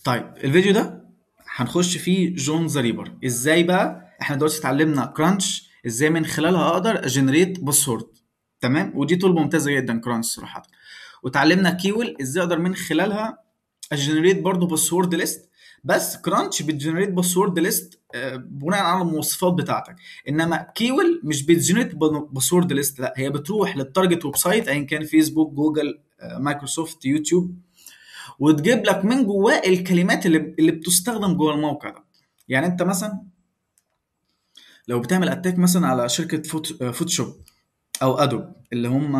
طيب الفيديو ده هنخش فيه جون ذا ريبر ازاي بقى احنا دلوقتي اتعلمنا كرانش ازاي من خلالها اقدر اجنريت باسورد تمام ودي طول ممتازه جدا كرانش صراحه وتعلمنا كيول ازاي اقدر من خلالها اجنريت برضو باسورد ليست بس كرانش بتجنريت باسورد ليست بناء على المواصفات بتاعتك انما كيول مش بتجنريت باسورد ليست لا هي بتروح للتارجت ويب سايت ايا كان فيسبوك جوجل آه، مايكروسوفت يوتيوب وتجيب لك من جواه الكلمات اللي اللي بتستخدم جوه الموقع ده يعني انت مثلا لو بتعمل اتاك مثلا على شركه فوت آه، فوتوشوب او ادوب اللي هم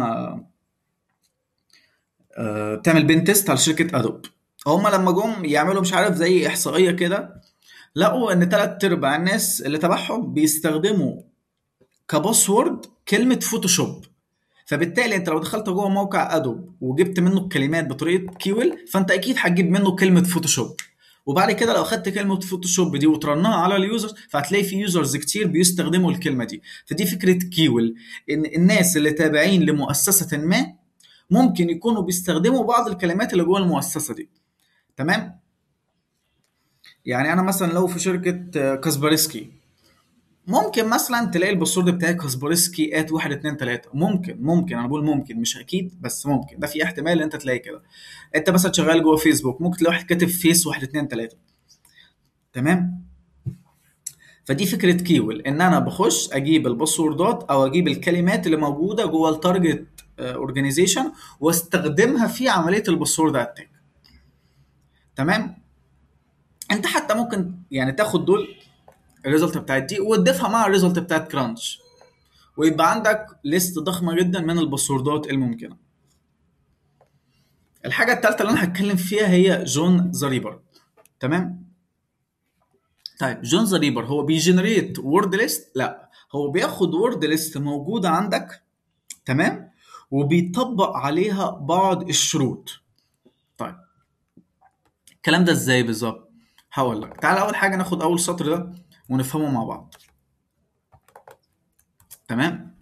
آه، بتعمل بين تيست على شركه ادوب هم لما جم يعملوا مش عارف زي احصائيه كده لقوا ان ثلاث ارباع الناس اللي تبعهم بيستخدموا كباسورد كلمه فوتوشوب فبالتالي انت لو دخلت جوه موقع ادوب وجبت منه الكلمات بطريقه كيول فانت اكيد هتجيب منه كلمه فوتوشوب وبعد كده لو اخدت كلمه فوتوشوب دي وترنها على اليوزرز فهتلاقي في يوزرز كتير بيستخدموا الكلمه دي فدي فكره كيول ان الناس اللي تابعين لمؤسسه ما ممكن يكونوا بيستخدموا بعض الكلمات اللي جوه المؤسسه دي تمام يعني انا مثلا لو في شركه آه، كاسبرسكي ممكن مثلا تلاقي الباسورد بتاعي كاسبرسكي ات 1 2 3 ممكن ممكن انا بقول ممكن مش اكيد بس ممكن ده في احتمال ان انت تلاقي كده انت مثلا شغال جوه فيسبوك ممكن تلاقي واحد كاتب فيس 1 2 3 تمام فدي فكره كيول ان انا بخش اجيب الباسوردات او اجيب الكلمات اللي موجوده جوه التارجت اورجانيزيشن واستخدمها في عمليه الباسورد اتاك تمام انت حتى ممكن يعني تاخد دول الريزلت بتاعت دي وتضيفها مع الريزلت بتاعت كرانش ويبقى عندك ليست ضخمه جدا من الباسوردات الممكنه الحاجه الثالثه اللي انا هتكلم فيها هي جون ذا ريبر تمام طيب جون ذا ريبر هو بيجنريت وورد ليست لا هو بياخد وورد ليست موجوده عندك تمام وبيطبق عليها بعض الشروط طيب الكلام ده ازاي بالظبط هقول لك تعال اول حاجه ناخد اول سطر ده ونفهمه مع بعض تمام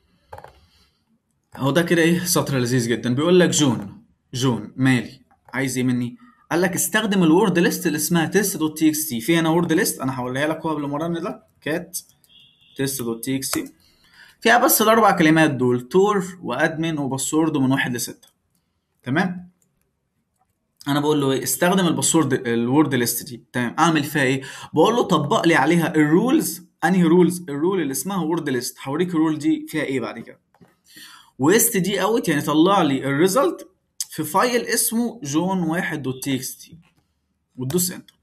هو ده كده ايه سطر لذيذ جدا بيقول لك جون جون مالي عايز ايه مني قال لك استخدم الورد ليست اللي اسمها تيست دوت تي اكس تي في هنا وورد ليست انا هوريها لك هو قبل ما ارن ده كات تيست دوت تي اكس تي فيها بس الاربع كلمات دول تور وادمن وباسورد ومن واحد لستة تمام انا بقول له ايه استخدم الباسورد الورد ليست دي تمام اعمل فيها ايه بقول له طبق لي عليها الرولز انهي رولز الرول اللي اسمها وورد ليست هوريك الرول دي فيها ايه بعد كده ويست دي اوت يعني طلع لي الريزلت في فايل اسمه جون واحد دوت تي اكس تي وتدوس انتر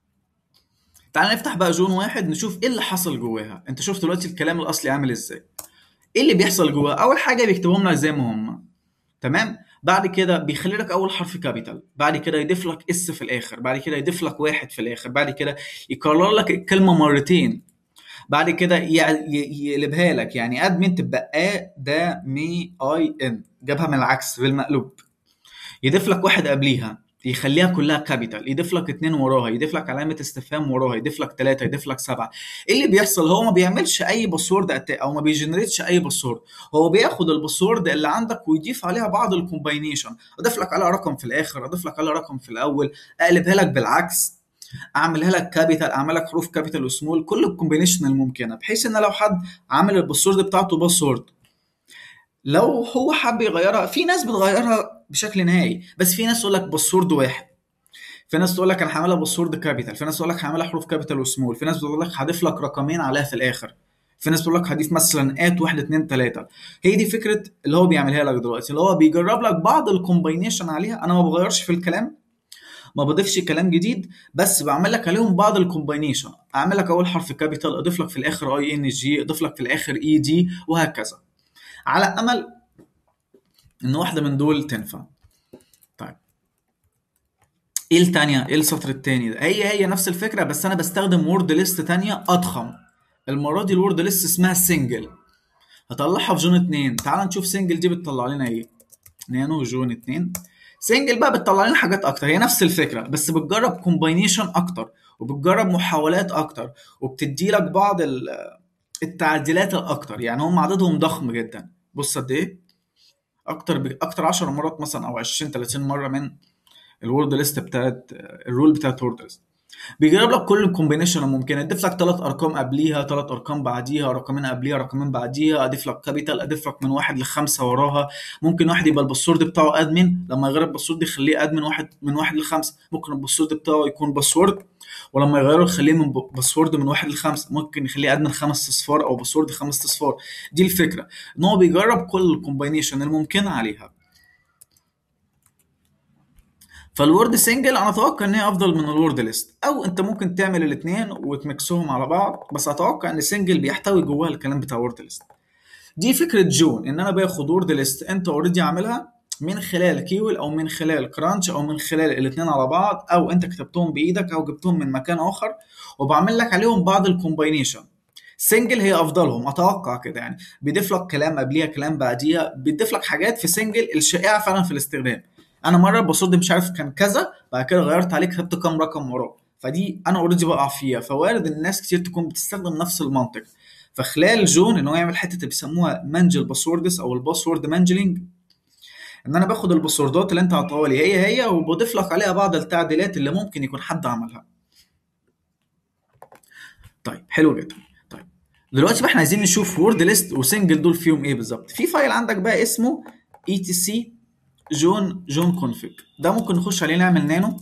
تعال نفتح بقى جون واحد نشوف ايه اللي حصل جواها انت شفت دلوقتي الكلام الاصلي عامل ازاي ايه اللي بيحصل جواها اول حاجه بيكتبهم لك زي ما هم تمام بعد كده بيخلي لك اول حرف كابيتال بعد كده يضيف لك اس في الاخر بعد كده يضيف لك واحد في الاخر بعد كده يكرر لك الكلمه مرتين بعد كده ي- ي- يقلبها لك يعني ادمن تبقى ا دا مي اي ان جابها من العكس بالمقلوب يضيف لك واحد قبليها يخليها كلها كابيتال يضيف لك اتنين وراها يضيف لك علامة استفهام وراها يضيف لك تلاتة يضيف لك سبعة ايه اللي بيحصل هو ما بيعملش اي باسورد أت- او ما بيجنريتش اي باسورد هو بياخد الباسورد اللي عندك ويضيف عليها بعض الكومباينيشن اضيف لك عليها رقم في الاخر اضيف لك عليها رقم في الاول اقلبها لك بالعكس اعملها لك كابيتال اعمل لك حروف كابيتال وسمول كل الكومبينيشن الممكنه بحيث ان لو حد عامل الباسورد بتاعته باسورد لو هو حب يغيرها في ناس بتغيرها بشكل نهائي بس في ناس تقول لك باسورد واحد في ناس تقول لك انا هعملها باسورد كابيتال في ناس تقول لك هعملها حروف كابيتال وسمول في ناس بتقول لك هضيف لك رقمين عليها في الاخر في ناس بتقول لك هضيف مثلا ات واحد اتنين تلاته هي دي فكره اللي هو بيعملها لك دلوقتي اللي هو بيجرب لك بعض الكومباينيشن عليها انا ما بغيرش في الكلام ما بضيفش كلام جديد بس بعمل لك عليهم بعض الكومباينيشن اعمل لك اول حرف كابيتال اضيف لك في الاخر اي ان جي اضيف لك في الاخر اي دي وهكذا على امل ان واحده من دول تنفع طيب ايه التانية ايه السطر التاني ده هي هي نفس الفكره بس انا بستخدم وورد ليست تانية اضخم المره دي الوورد ليست اسمها سنجل هطلعها في جون 2 تعال نشوف سنجل دي بتطلع لنا ايه نانو جون 2 سنجل بقى بتطلع لنا حاجات اكتر هي نفس الفكره بس بتجرب كومباينيشن اكتر وبتجرب محاولات اكتر وبتدي لك بعض ال- التعديلات الاكتر يعني هم عددهم ضخم جدا بص قد ايه اكتر ب... اكتر 10 مرات مثلا او 20 30 مره من الورد ليست بتاعت الرول بتاعت وورد ليست بيجرب لك كل الكومبينيشن الممكنه يضيف لك ثلاث ارقام قبليها ثلاث ارقام بعديها رقمين قبليها رقمين بعديها اضيف لك كابيتال اضيف لك من واحد لخمسه وراها ممكن واحد يبقى الباسورد بتاعه ادمن لما يغير الباسورد يخليه ادمن واحد من واحد لخمسه ممكن الباسورد بتاعه يكون باسورد ولما يغيره يخليه من ب- باسورد من واحد لخمسه ممكن يخليه ادمن خمس اصفار او باسورد خمس اصفار دي الفكره ان هو بيجرب كل الكومبينيشن الممكنه عليها فالورد سنجل انا اتوقع ان هي افضل من الورد ليست او انت ممكن تعمل الاثنين وتمكسهم على بعض بس اتوقع ان سنجل بيحتوي جواها الكلام بتاع وورد ليست دي فكره جون ان انا باخد وورد ليست انت اوريدي عاملها من خلال كيول او من خلال كرانش او من خلال الاثنين على بعض او انت كتبتهم بايدك او جبتهم من مكان اخر وبعمل لك عليهم بعض الكومباينيشن سنجل هي افضلهم اتوقع كده يعني بيضيف لك كلام قبليها كلام بعديها بيضيف لك حاجات في سنجل الشائعه فعلا في الاستخدام انا مره الباسورد مش عارف كان كذا بعد كده غيرت عليه كتبت كام رقم وراه فدي انا اوريدي بقع فيها فوارد ان الناس كتير تكون بتستخدم نفس المنطق فخلال جون ان هو يعمل حته اللي بيسموها منجل باسوردز او الباسورد مانجلينج ان انا باخد الباسوردات اللي انت عطاها لي هي هي وبضيف لك عليها بعض التعديلات اللي ممكن يكون حد عملها طيب حلو جدا طيب دلوقتي بقى احنا عايزين نشوف وورد ليست وسنجل دول فيهم ايه بالظبط في فايل عندك بقى اسمه اي تي سي جون جون كونفيج ده ممكن نخش عليه نعمل نانو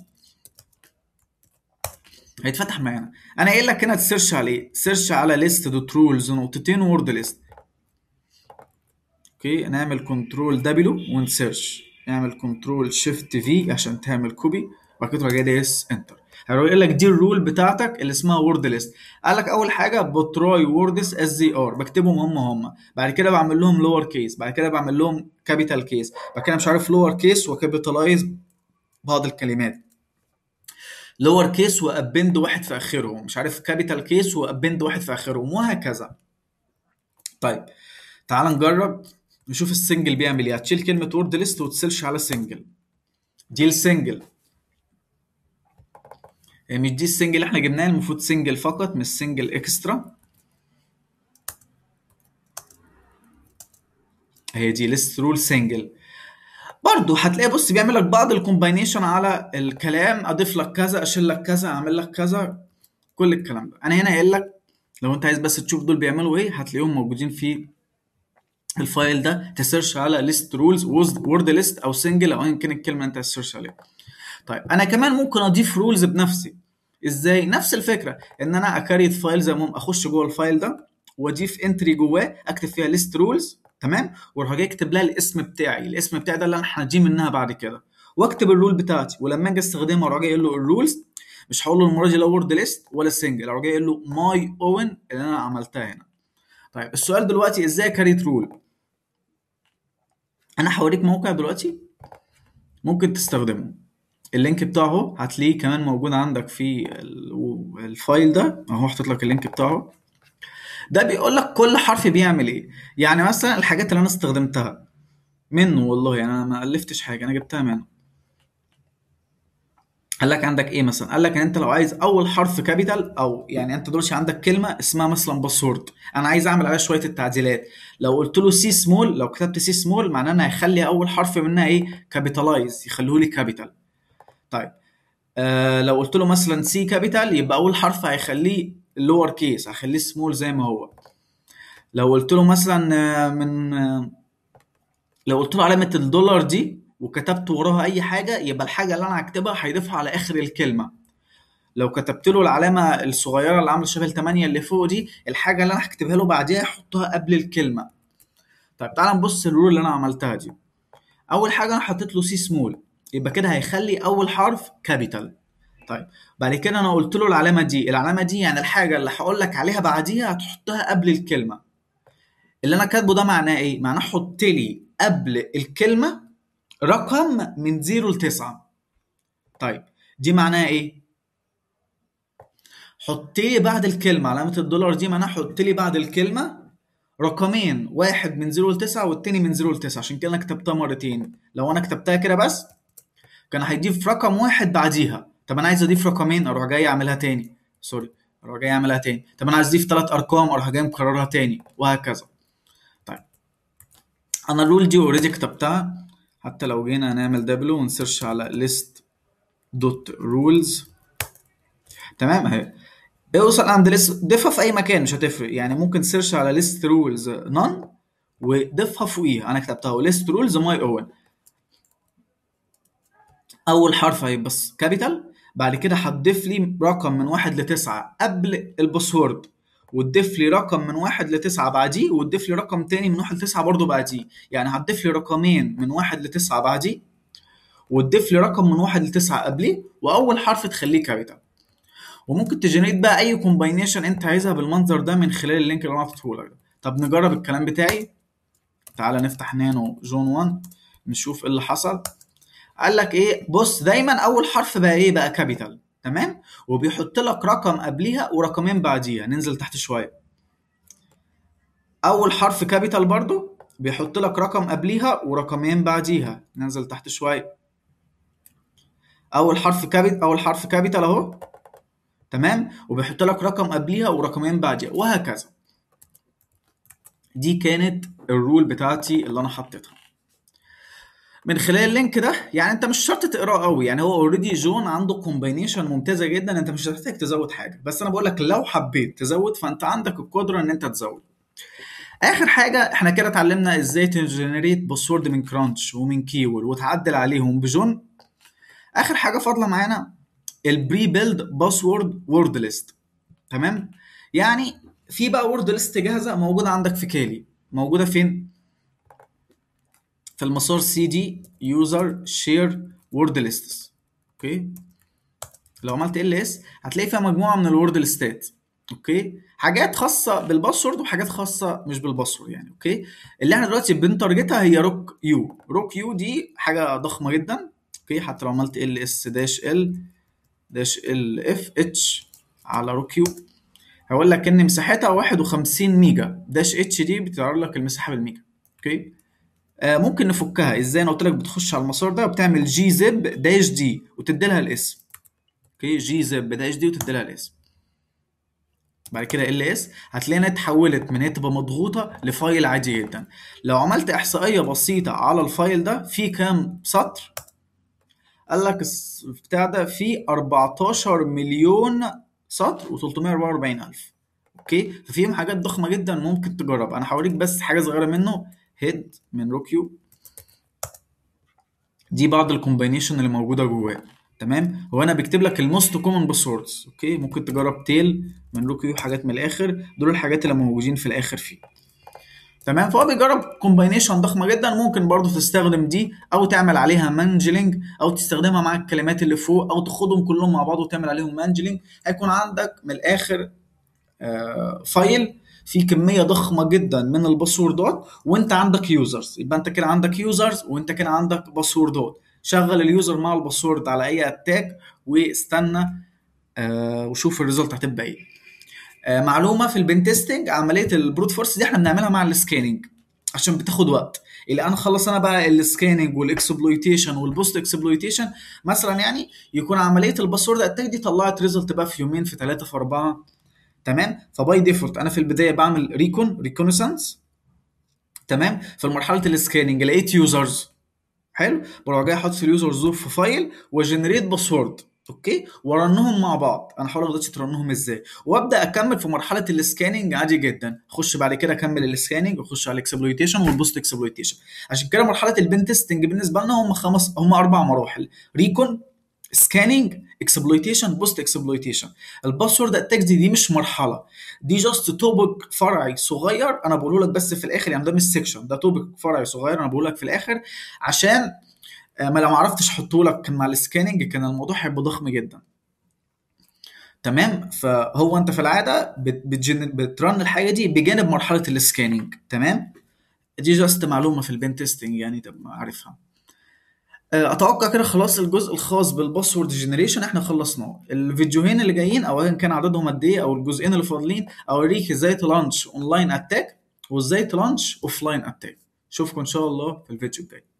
هيتفتح معانا انا قايل لك هنا تسيرش عليه سيرش على ليست دوت رولز نقطتين وورد ليست اوكي نعمل كنترول دبليو ونسيرش نعمل كنترول شيفت في عشان تعمل كوبي وبعد كده تروح جاي دايس انتر هيقول لك دي الرول بتاعتك اللي اسمها وورد ليست قال لك اول حاجه بتراي ووردز اس زي ار بكتبهم هم هم بعد كده بعمل لهم لور كيس بعد كده بعمل لهم كابيتال كيس بعد كده مش عارف لور كيس وكابيتالايز بعض الكلمات لور كيس وابند واحد في اخرهم مش عارف كابيتال كيس وابند واحد في اخرهم وهكذا طيب تعال نجرب نشوف السنجل بيعمل ايه هتشيل كلمه وورد ليست وتسيرش على سنجل دي السنجل هي مش دي السنجل اللي احنا جبناها المفروض سنجل فقط مش سنجل اكسترا هي دي ليست رول سنجل برضه هتلاقي بص بيعمل لك بعض الكومباينيشن على الكلام اضيف لك كذا اشيل لك كذا اعمل لك كذا كل الكلام ده انا هنا قايل لك لو انت عايز بس تشوف دول بيعملوا ايه هتلاقيهم موجودين في الفايل ده تسيرش على ليست رولز وورد ليست او سنجل او ايا كان الكلمه اللي انت هتسيرش عليها طيب انا كمان ممكن اضيف رولز بنفسي ازاي نفس الفكره ان انا اكريت فايل زي ما اخش جوه الفايل ده واضيف انتري جواه اكتب فيها ليست رولز تمام واروح جاي اكتب لها الاسم بتاعي الاسم بتاعي ده اللي انا هنجي منها بعد كده واكتب الرول بتاعتي ولما اجي استخدمها اروح جاي اقول له الرولز مش هقول له المره دي لا وورد ليست ولا سنجل اروح جاي اقول له ماي اون اللي انا عملتها هنا طيب السؤال دلوقتي ازاي كريت رول انا هوريك موقع دلوقتي ممكن تستخدمه اللينك بتاعه هتلاقيه كمان موجود عندك في الفايل ده اهو حاطط لك اللينك بتاعه ده بيقول لك كل حرف بيعمل ايه يعني مثلا الحاجات اللي انا استخدمتها منه والله يعني انا ما الفتش حاجه انا جبتها منه قال لك عندك ايه مثلا قال لك ان انت لو عايز اول حرف كابيتال او يعني انت دلوقتي عندك كلمه اسمها مثلا باسورد انا عايز اعمل عليها شويه التعديلات لو قلت له سي سمول لو كتبت سي سمول معناه ان هيخلي اول حرف منها ايه كابيتالايز يخليه لي كابيتال طيب آه لو قلت له مثلا سي كابيتال يبقى اول حرف هيخليه لور كيس هخليه سمول زي ما هو لو قلت له مثلا آه من آه لو قلت له علامه الدولار دي وكتبت وراها اي حاجه يبقى الحاجه اللي انا هكتبها هيضيفها على اخر الكلمه لو كتبت له العلامه الصغيره اللي عامله شبه الثمانيه اللي فوق دي الحاجه اللي انا هكتبها له بعديها يحطها قبل الكلمه طيب تعال نبص الرول اللي انا عملتها دي اول حاجه انا حطيت له سي سمول يبقى كده هيخلي اول حرف كابيتال طيب بعد كده انا قلت له العلامه دي العلامه دي يعني الحاجه اللي هقول لك عليها بعديها هتحطها قبل الكلمه اللي انا كاتبه ده معناه ايه معناه حط لي قبل الكلمه رقم من 0 ل 9 طيب دي معناها ايه حط لي بعد الكلمه علامه الدولار دي معناها حط لي بعد الكلمه رقمين واحد من 0 ل 9 والتاني من 0 ل 9 عشان كده انا كتبتها مرتين لو انا كتبتها كده بس كان هيضيف رقم واحد بعديها طب انا عايز اضيف رقمين اروح جاي اعملها تاني سوري اروح جاي اعملها تاني طب انا عايز اضيف ثلاث ارقام اروح جاي مكررها تاني وهكذا طيب انا الرول دي اوريدي كتبتها حتى لو جينا نعمل دبلو ونسيرش على ليست دوت رولز تمام اهي اوصل عند ليست ضيفها في اي مكان مش هتفرق يعني ممكن تسيرش على ليست رولز نون وضيفها فوقيها انا كتبتها ليست رولز ماي اون اول حرف هيبقى كابيتال بعد كده هتضيف لي رقم من واحد لتسعة قبل الباسورد وتضيف لي رقم من واحد لتسعة بعديه وتضيف لي رقم تاني من واحد لتسعة برضه بعديه يعني هتضيف لي رقمين من واحد لتسعة بعديه وتضيف لي رقم من واحد لتسعة قبليه واول حرف تخليه كابيتال وممكن تجنريت بقى اي كومباينيشن انت عايزها بالمنظر ده من خلال اللينك اللي انا حاطه لك ده طب نجرب الكلام بتاعي تعالى نفتح نانو جون 1 نشوف ايه اللي حصل قال لك ايه بص دايما اول حرف بقى ايه بقى كابيتال تمام وبيحط لك رقم قبليها ورقمين بعديها ننزل تحت شويه اول حرف كابيتال برضو بيحط لك رقم قبليها ورقمين بعديها ننزل تحت شويه اول حرف كابيتال اول حرف كابيتال اهو تمام وبيحط لك رقم قبليها ورقمين بعديها وهكذا دي كانت الرول بتاعتي اللي انا حطيتها من خلال اللينك ده يعني انت مش شرط تقراه قوي يعني هو اوريدي جون عنده كومباينيشن ممتازه جدا انت مش هتحتاج تزود حاجه بس انا بقول لك لو حبيت تزود فانت عندك القدره ان انت تزود اخر حاجه احنا كده اتعلمنا ازاي تجنريت باسورد من كرانش ومن كيول وتعدل عليهم بجون اخر حاجه فاضله معانا البري بيلد باسورد وورد ليست تمام يعني في بقى وورد ليست جاهزه موجوده عندك في كالي موجوده فين في المسار سي دي يوزر شير وورد ليستس اوكي لو عملت ال اس هتلاقي فيها مجموعه من الوورد ليستات اوكي حاجات خاصه بالباسورد وحاجات خاصه مش بالباسورد يعني اوكي اللي احنا دلوقتي بنتارجتها هي روك يو روك يو دي حاجه ضخمه جدا اوكي حتى لو عملت ال اس داش ال داش ال اف اتش على روك يو هقول لك ان مساحتها 51 ميجا داش اتش دي بتعرض لك المساحه بالميجا اوكي آه ممكن نفكها ازاي انا قلت لك بتخش على المسار ده وبتعمل جي زب داش دي وتدي لها الاسم اوكي جي زب داش دي وتدي لها الاسم بعد كده ال اس هتلاقيها اتحولت من هي تبقى مضغوطه لفايل عادي جدا لو عملت احصائيه بسيطه على الفايل ده في كام سطر قال لك بتاع ده فيه 14 مليون سطر و344 الف اوكي ففيهم حاجات ضخمه جدا ممكن تجرب انا هوريك بس حاجه صغيره منه هيد من روكيو دي بعض الكومبينيشن اللي موجوده جواه تمام هو انا بكتب لك الموست كومن باسوردز اوكي ممكن تجرب تيل من روكيو حاجات من الاخر دول الحاجات اللي موجودين في الاخر فيه تمام فهو بيجرب كومباينيشن ضخمه جدا ممكن برضو تستخدم دي او تعمل عليها مانجلينج او تستخدمها مع الكلمات اللي فوق او تاخدهم كلهم مع بعض وتعمل عليهم مانجلينج هيكون عندك من الاخر آه فايل فيه كميه ضخمه جدا من الباسوردات وانت عندك يوزرز يبقى انت كده عندك يوزرز وانت كده عندك باسوردات شغل اليوزر مع الباسورد على اي اتاك واستنى آه وشوف الريزلت هتبقى ايه آه معلومه في البنتستنج عمليه البروت فورس دي احنا بنعملها مع السكاننج عشان بتاخد وقت اللي انا اخلص انا بقى السكاننج والاكسبلويتيشن والبوست اكسبلويتيشن مثلا يعني يكون عمليه الباسورد اتاك دي طلعت ريزلت بقى في يومين في ثلاثه في اربعه تمام فباي ديفولت انا في البدايه بعمل ريكون ريكونسانس تمام في مرحله السكاننج لقيت يوزرز حلو بروح جاي احط اليوزرز دول في فايل وجنريت باسورد اوكي ورنهم مع بعض انا هقول لك دلوقتي ترنهم ازاي وابدا اكمل في مرحله السكاننج عادي جدا اخش بعد كده اكمل السكاننج واخش على الاكسبلويتيشن والبوست اكسبلويتيشن عشان كده مرحله البن تيستنج بالنسبه لنا هم خمس هم اربع مراحل ريكون سكاننج اكسبلويتيشن بوست اكسبلويتيشن الباسورد اتاك دي, دي مش مرحله دي جاست توبك فرعي صغير انا بقوله لك بس في الاخر يعني ده مش سيكشن ده توبك فرعي صغير انا بقول لك في الاخر عشان ما لو ما عرفتش احطه لك مع السكاننج كان الموضوع هيبقى ضخم جدا تمام فهو انت في العاده بتجن... بترن الحاجه دي بجانب مرحله السكاننج تمام دي جاست معلومه في البين تيستنج يعني تبقى عارفها اتوقع كده خلاص الجزء الخاص بالباسورد جنريشن احنا خلصناه الفيديوهين اللي جايين او ايا كان عددهم قد ايه او الجزئين اللي فاضلين اوريك ازاي تلانش اونلاين اتاك وازاي تلانش اوف لاين اتاك اشوفكم ان شاء الله في الفيديو الجاي